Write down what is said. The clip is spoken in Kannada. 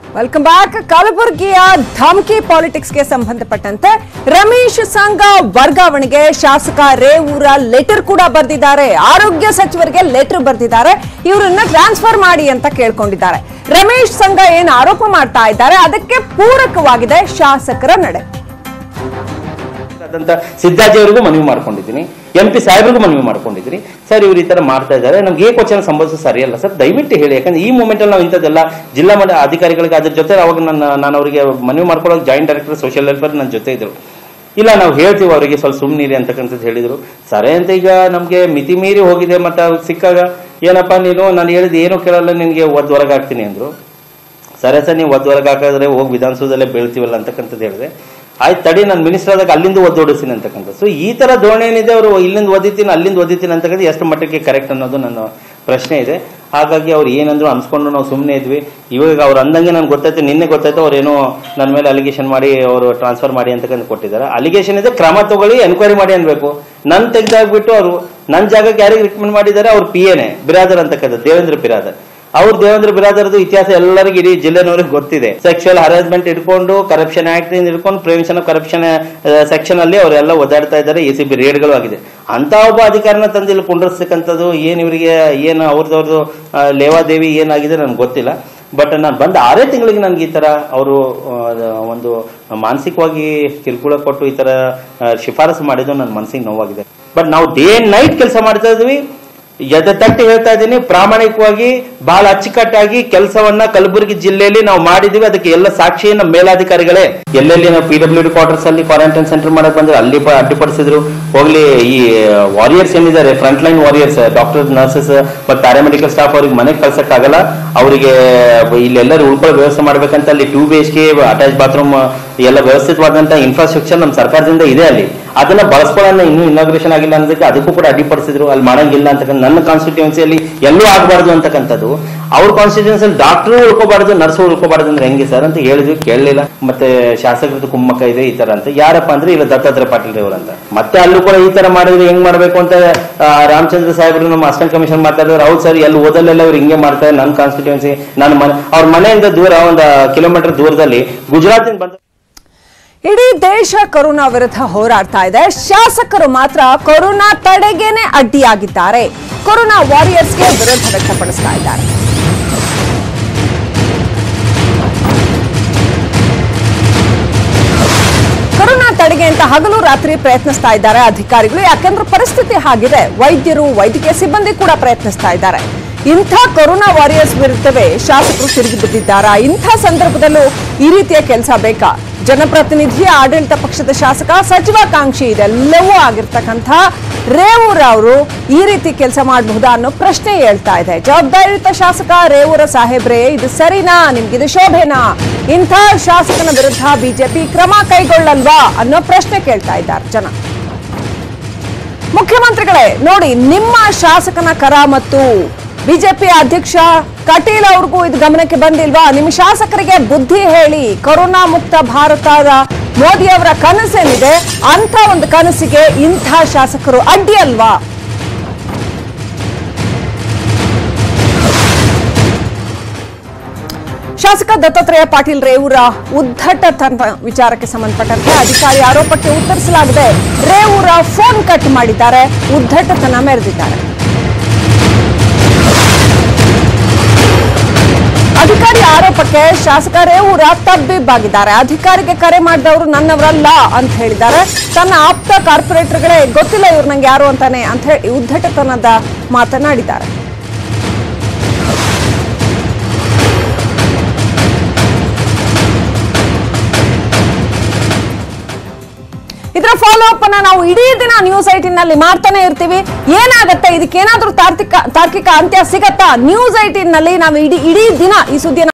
ವೆಲ್ಕಮ್ ಬ್ಯಾಕ್ ಕಲಬುರಗಿಯ ಧಮ್ಕಿ ಪಾಲಿಟಿಕ್ಸ್ಗೆ ಸಂಬಂಧಪಟ್ಟಂತೆ ರಮೇಶ್ ಸಂಘ ವರ್ಗಾವಣೆಗೆ ಶಾಸಕ ರೇವೂರ ಲೆಟರ್ ಕೂಡ ಬರೆದಿದ್ದಾರೆ ಆರೋಗ್ಯ ಸಚಿವರಿಗೆ ಲೆಟರ್ ಬರೆದಿದ್ದಾರೆ ಇವರನ್ನ ಟ್ರಾನ್ಸ್ಫರ್ ಮಾಡಿ ಅಂತ ಕೇಳ್ಕೊಂಡಿದ್ದಾರೆ ರಮೇಶ್ ಸಂಘ ಏನು ಆರೋಪ ಮಾಡ್ತಾ ಇದ್ದಾರೆ ಅದಕ್ಕೆ ಪೂರಕವಾಗಿದೆ ಶಾಸಕರ ನಡೆ ಆದಂತ ಸಿದ್ದಾಜಿಯವರಿಗೂ ಮನವಿ ಮಾಡ್ಕೊಂಡಿದ್ದೀನಿ ಎಂ ಪಿ ಸಾಹೇಬ್ರಿಗೂ ಮನವಿ ಮಾಡ್ಕೊಂಡಿದ್ದೀನಿ ಸರ್ ಇವ್ರು ಈ ತರ ಮಾಡ್ತಾ ಇದ್ದಾರೆ ನಮ್ಗೆ ಏಕ ವಚನ ಸಂಬೋಧಿಸೋದು ಸರಿಯಲ್ಲ ಸರ್ ದಯವಿಟ್ಟು ಹೇಳಿ ಯಾಕಂದ್ರೆ ಈ ಮೂಮೆಂಟ್ ಅಲ್ಲಿ ನಾವು ಇಂಥದ್ದೆಲ್ಲ ಜಿಲ್ಲಾ ಮಟ್ಟ ಅಧಿಕಾರಿಗಳಿಗೆ ಅದ್ರ ಜೊತೆ ಅವಾಗ ನನ್ನ ನಾನು ಅವರಿಗೆ ಮನವಿ ಮಾಡ್ಕೊಳ್ಳೋಕೆ ಜಾಯಿಂಟ್ ಡೈರೆಕ್ಟರ್ ಸೋಷಿಯಲ್ ವೆಲ್ಫೇರ್ ನನ್ನ ಜೊತೆ ಇದ್ರು ಇಲ್ಲ ನಾವು ಹೇಳ್ತೀವಿ ಅವರಿಗೆ ಸ್ವಲ್ಪ ಸುಮ್ಮನಿರಿ ಅಂತಕ್ಕಂಥದ್ದು ಹೇಳಿದ್ರು ಸರಿ ಅಂತ ಈಗ ನಮಗೆ ಮಿತಿ ಮೀರಿ ಹೋಗಿದೆ ಮತ್ತೆ ಅವ್ರಿಗೆ ಸಿಕ್ಕಾಗ ಏನಪ್ಪ ನೀನು ನಾನು ಹೇಳಿದ ಏನು ಕೇಳಲ್ಲ ನಿನಗೆ ಒದ್ದು ಹೊರಗೆ ಹಾಕ್ತೀನಿ ಅಂದ್ರು ಸರಿ ಸರ್ ನೀವು ಒದ್ದು ಹೊರಗೆ ಹಾಕಿದ್ರೆ ಹೋಗಿ ವಿಧಾನಸೌಧದಲ್ಲೇ ಬೀಳ್ತೀವಲ್ಲ ಅಂತಕ್ಕಂಥದ್ದು ಹೇಳಿದೆ ಆಯ್ತು ತಡಿ ನಾನು ಮಿನಿಸ್ಟರ್ ಆದಾಗ ಅಲ್ಲಿಂದ ಒದ್ದೋಡಿಸ್ತೀನಿ ಅಂತಕ್ಕಂಥ ಸೊ ಈ ತರ ಧೋರಣೆ ಏನಿದೆ ಅವರು ಇಲ್ಲಿಂದ ಓದಿತೀನಿ ಅಲ್ಲಿಂದ ಓದಿತೀನಿ ಅಂತಕ್ಕಂಥ ಎಷ್ಟು ಮಟ್ಟಕ್ಕೆ ಕರೆಕ್ಟ್ ಅನ್ನೋದು ನನ್ನ ಪ್ರಶ್ನೆ ಇದೆ ಹಾಗಾಗಿ ಅವ್ರು ಏನಂದ್ರು ಅನ್ಸ್ಕೊಂಡು ನಾವು ಸುಮ್ಮನೆ ಇದ್ವಿ ಇವಾಗ ಅವ್ರು ಅಂದಂಗೆ ನನ್ಗೆ ಗೊತ್ತಾಯ್ತು ನಿನ್ನೆ ಗೊತ್ತಾಯ್ತು ಅವ್ರು ಏನೋ ನನ್ನ ಮೇಲೆ ಅಲಿಗೇಷನ್ ಮಾಡಿ ಅವರು ಟ್ರಾನ್ಸ್ಫರ್ ಮಾಡಿ ಅಂತಕ್ಕಂಥ ಕೊಟ್ಟಿದ್ದಾರೆ ಅಲಿಗೇಷನ್ ಇದೆ ಕ್ರಮ ತಗೊಳ್ಳಿ ಎನ್ಕ್ವೈರಿ ಮಾಡಿ ಅನ್ಬೇಕು ನನ್ ತೆಗ್ದಾಗ್ಬಿಟ್ಟು ಅವರು ನನ್ನ ಜಾಗಕ್ಕೆ ಯಾರಿಗೆ ರಿಕಮೆಂಡ್ ಮಾಡಿದ್ದಾರೆ ಅವ್ರ ಪಿ ಎನೆ ಬಿರಾದರ್ ಅಂತಕ್ಕಂಥ ದೇವೇಂದ್ರ ಬಿರಾದರ್ ಅವ್ರ ದೇವೇಂದ್ರ ಬಿರಾದರ್ದು ಇತಿಹಾಸ ಎಲ್ಲರಿಗೂ ಇಡೀ ಜಿಲ್ಲೆನವ್ರಿಗೆ ಗೊತ್ತಿದೆ ಸೆಕ್ಷುವಲ್ ಹರಾಸ್ಮೆಂಟ್ ಇಟ್ಕೊಂಡು ಕರಪ್ಷನ್ ಆಕ್ಟ್ ಹಿಡ್ಕೊಂಡು ಪ್ರಿವೆನ್ಷನ್ ಕರಪ್ಷನ್ ಸೆಕ್ಷನ್ ಅಲ್ಲಿ ಅವರೆಲ್ಲ ಓದಾಡ್ತಾ ಇದ್ದಾರೆ ಎ ಸಿ ಬಿ ರೇಡ್ಗಳು ಆಗಿದೆ ಅಂತ ಒಬ್ಬ ಅಧಿಕಾರನ ತಂದು ಇಲ್ಲಿ ಕುಂಡ್ರಸ್ತಕ್ಕಂಥದ್ದು ಏನ್ ಇವರಿಗೆ ಏನು ಅವ್ರದವ್ರದ್ದು ಲೇವಾದೇವಿ ಏನಾಗಿದೆ ನನ್ಗೆ ಗೊತ್ತಿಲ್ಲ ಬಟ್ ನಾನು ಬಂದ ಆರೇ ತಿಂಗಳಿಗೆ ನನಗೆ ಈ ತರ ಅವರು ಒಂದು ಮಾನಸಿಕವಾಗಿ ಕಿರುಕುಳ ಕೊಟ್ಟು ಈ ತರ ಆ, ಶಿಫಾರಸು ಮಾಡಿದ್ದು ನನ್ನ ಮನಸ್ಸಿಗೆ ನೋವಾಗಿದೆ ಬಟ್ ನಾವು ಡೇ ಅಂಡ್ ನೈಟ್ ಕೆಲಸ ಮಾಡ್ತಾ ಇದ್ವಿ ಎದೆ ತಟ್ಟಿ ಹೇಳ್ತಾ ಇದ್ದೀನಿ ಪ್ರಾಮಾಣಿಕವಾಗಿ ಬಹಳ ಅಚ್ಚುಕಟ್ಟಾಗಿ ಕೆಲಸವನ್ನ ಕಲಬುರಗಿ ಜಿಲ್ಲೆಯಲ್ಲಿ ನಾವು ಮಾಡಿದೀವಿ ಅದಕ್ಕೆ ಎಲ್ಲ ಸಾಕ್ಷಿ ನಮ್ಮ ಮೇಲಾಧಿಕಾರಿಗಳೇ ಎಲ್ಲೆಲ್ಲಿ ನಾವು ಪಿ ಡಬ್ಲ್ಯೂ ಡಿ ಕ್ವಾರ್ಟರ್ಸ್ ಅಲ್ಲಿ ಕ್ವಾರಂಟೈನ್ ಸೆಂಟರ್ ಮಾಡಕ್ ಬಂದ್ರೆ ಅಲ್ಲಿ ಪ- ಅಡ್ಡಿಪಡಿಸಿದ್ರು ಹೋಗ್ಲಿ ಈ ವಾರಿಯರ್ಸ್ ಏನಿದ್ದಾರೆ front line warriors doctor nurses ಮತ್ತು ಪ್ಯಾರಾಮೆಡಿಕಲ್ ಸ್ಟಾಫ್ ಅವ್ರಿಗೆ ಮನೆಗೆ ಕಳ್ಸಕ್ ಆಗಲ್ಲ ಅವರಿಗೆ ಇಲ್ಲೆಲ್ಲರೂ ಉಳ್ಕೊಳ್ಳೋ ವ್ಯವಸ್ಥೆ ಮಾಡ್ಬೇಕಂತ ಅಲ್ಲಿ two B H K attach bathroom ಎಲ್ಲ ವ್ಯವಸ್ಥಿತವಾದಂತ ಇನ್ಫ್ರಾಸ್ಟ್ರಕ್ಚರ್ ನಮ್ಮ ಸರ್ಕಾರದಿಂದ ಇದೆ ಅಲ್ಲಿ ಅದನ್ನ ಬಳಸ್ಕೊಳ್ಳೋಣ ಇನ್ನೂ ಇನಾಗ್ರೇಷನ್ ಆಗಿಲ್ಲ ಅನ್ನೋದಕ್ಕೆ ಅದಕ್ಕೂ ಕೂಡ ಅಡ್ಡಿಪಡಿಸಿದ್ರು ಅಲ್ಲಿ ಮಾಡಂಗಿಲ್ಲ ಅಂತಕ್ಕಂಥ ನನ್ನ ಕಾನ್ಸ್ಟಿಟ್ಯೂನ್ಸಿಯಲ್ಲಿ ಎಲ್ಲೂ ಆಗಬಾರ್ದು ಅಂತಕ್ಕಂಥದ್ದು ಅವ್ರ ಕಾನ್ಸ್ಟಿಟ್ಯೂನ್ಸಿಯಲ್ಲಿ ಡಾಕ್ಟರ್ ಉಳ್ಕೋಬಾರ್ದು ನರ್ಸ್ ಉಳ್ಕೋಬಾರ್ದು ಅಂದ್ರೆ ಹೆಂಗೆ ಸರ್ ಅಂತ ಹೇಳಿದ್ವಿ ಕೇಳಲಿಲ್ಲ ಮತ್ತೆ ಶಾಸಕರದ್ದು ಕುಮ್ಮಕ್ಕ ಇದೆ ಈ ತರ ಅಂತ ಯಾರಪ್ಪ ಅಂದ್ರೆ ಇಲ್ಲ ದತ್ತಾತ್ರೇಯ ಪಾಟೀಲ್ ಅವರು ಅಂತ ಮತ್ತೆ ಅಲ್ಲೂ ಕೂಡ ಈ ತರ ಮಾಡಿದ್ರೆ ಹೆಂಗ್ ಮಾಡ್ಬೇಕು ಅಂತ ಆ, ರಾಮಚಂದ್ರ ಸಾಹೇಬರು ನಮ್ಮ ಅಸಿಸ್ಟೆಂಟ್ ಕಮಿಷನ್ ಮಾತಾಡಿದ್ರು ಹೌದು ಸರ್ ಎಲ್ಲಿ ಓದಲ್ಲೆಲ್ಲ ಅವ್ರು ಹಿಂಗೆ ಮಾಡ್ತಾರೆ ನನ್ನ ಕಾನ್ಸ್ಟಿಟ್ಯೂನ್ಸಿ ನನ್ನ ಮನೆ ಅವ್ರ ಮನೆಯಿಂದ ದೂರ ಒಂದು ಕಿಲೋಮೀಟರ್ ದೂರದಲ್ಲಿ ಗುಜರಾತಿಂದ ಬಂದ ಇಡೀ ದೇಶ ಕೊರೋನಾ ವಿರುದ್ಧ ಹೋರಾಡ್ತಾ ಇದೆ ಶಾಸಕರು ಮಾತ್ರ ಕೊರೋನಾ ತಡೆಗೇನೆ ಅಡ್ಡಿಯಾಗಿದ್ದಾರೆ ಕೊರೋನಾ ವಾರಿಯರ್ಸ್ಗೆ ವಿರೋಧ ವ್ಯಕ್ತಪಡಿಸ್ತಾ ಇದ್ದಾರೆ ಕೊರೋನಾ ತಡೆಗೆ ಅಂತ ಹಗಲು ರಾತ್ರಿ ಪ್ರಯತ್ನಿಸ್ತಾ ಇದ್ದಾರೆ ಅಧಿಕಾರಿಗಳು ಯಾಕಂದ್ರೆ ಪರಿಸ್ಥಿತಿ ಹಾಗಿದೆ ವೈದ್ಯರು ವೈದ್ಯಕೀಯ ಸಿಬ್ಬಂದಿ ಕೂಡ ಪ್ರಯತ್ನಿಸ್ತಾ ಇದ್ದಾರೆ ಇಂಥ ಕೊರೋನಾ ವಾರಿಯರ್ಸ್ ವಿರುದ್ಧವೇ ಶಾಸಕರು ತಿರುಗಿ ಬಿದ್ದಿದ್ದಾರಾ ಇಂಥ ಸಂದರ್ಭದಲ್ಲೂ ಈ ರೀತಿಯ ಕೆಲಸ ಬೇಕಾ ಜನಪ್ರತಿನಿಧಿ ಆಡಳಿತ ಪಕ್ಷದ ಶಾಸಕ ಸಚಿವಾಕಾಂಕ್ಷಿ ಇದೆಲ್ಲವೂ ಆಗಿರ್ತಕ್ಕಂಥ ರೇವೂರ್ ಅವರು ಈ ರೀತಿ ಕೆಲಸ ಮಾಡಬಹುದಾ ಅನ್ನೋ ಪ್ರಶ್ನೆ ಹೇಳ್ತಾ ಇದೆ ಜವಾಬ್ದಾರಿಯುತ ಶಾಸಕ ರೇವೂರ ಸಾಹೇಬ್ರೆ ಇದು ಸರಿನಾ ನಿಮ್ಗಿದು ಶೋಭೆನಾ ಇಂಥ ಶಾಸಕನ ವಿರುದ್ಧ ಬಿಜೆಪಿ ಕ್ರಮ ಕೈಗೊಳ್ಳಲ್ವಾ ಅನ್ನೋ ಪ್ರಶ್ನೆ ಕೇಳ್ತಾ ಇದ್ದಾರೆ ಜನ ಮುಖ್ಯಮಂತ್ರಿಗಳೇ ನೋಡಿ ನಿಮ್ಮ ಶಾಸಕನ ಕರ ಮತ್ತು ಬಿಜೆಪಿ ಅಧ್ಯಕ್ಷ ಕಟೀಲ್ ಅವ್ರಿಗೂ ಇದು ಗಮನಕ್ಕೆ ಬಂದಿಲ್ವಾ ನಿಮ್ಮ ಶಾಸಕರಿಗೆ ಬುದ್ಧಿ ಹೇಳಿ ಕೊರೋನಾ ಮುಕ್ತ ಭಾರತದ ಮೋದಿ ಅವರ ಕನಸೇನಿದೆ ಅಂತ ಒಂದು ಕನಸಿಗೆ ಇಂಥ ಶಾಸಕರು ಅಡ್ಡಿ ಅಲ್ವಾ ಶಾಸಕ ದತ್ತಾತ್ರೇಯ ಪಾಟೀಲ್ ರೇವೂರ ಉದ್ದಟತನ ವಿಚಾರಕ್ಕೆ ಸಂಬಂಧಪಟ್ಟಂತೆ ಅಧಿಕಾರಿ ಆರೋಪಕ್ಕೆ ಉತ್ತರಿಸಲಾಗಿದೆ ರೇವೂರ ಫೋನ್ ಕಟ್ ಮಾಡಿದ್ದಾರೆ ಉದ್ದಟತನ ಮೆರೆದಿದ್ದಾರೆ ಅಧಿಕಾರಿ ಆರೋಪಕ್ಕೆ ಶಾಸಕ ರೇವೂರ ತಬ್ಬಿಬ್ಬಾಗಿದ್ದಾರೆ ಅಧಿಕಾರಿಗೆ ಕರೆ ಮಾಡಿದವರು ನನ್ನವರಲ್ಲ ಅಂತ ಹೇಳಿದ್ದಾರೆ ತನ್ನ ಆಪ್ತ ಕಾರ್ಪೊರೇಟರ್ಗಳೇ ಗೊತ್ತಿಲ್ಲ ಇವ್ರು ನಂಗೆ ಯಾರು ಅಂತಾನೆ ಅಂತ ಹೇಳಿ ಉದ್ದಟತನದ ಮಾತನಾಡಿದ್ದಾರೆ ಇದರ ಫಾಲೋ ಅಪ್ ಅನ್ನ ನಾವು ಇಡೀ ದಿನ ನ್ಯೂಸ್ ಐಟಿನ್ ನಲ್ಲಿ ಮಾಡ್ತಾನೆ ಇರ್ತೀವಿ ಏನಾಗತ್ತೆ ಇದಕ್ಕೇನಾದ್ರೂ ತಾರ್ಕಿಕ ತಾರ್ಕಿಕ ಅಂತ್ಯ ಸಿಗತ್ತಾ ನ್ಯೂಸ್ ಐಟಿನ್ ನಲ್ಲಿ ನಾವು ಇಡೀ ಇಡೀ ದಿನ ಈ ಸುದ್ದಿಯನ್ನ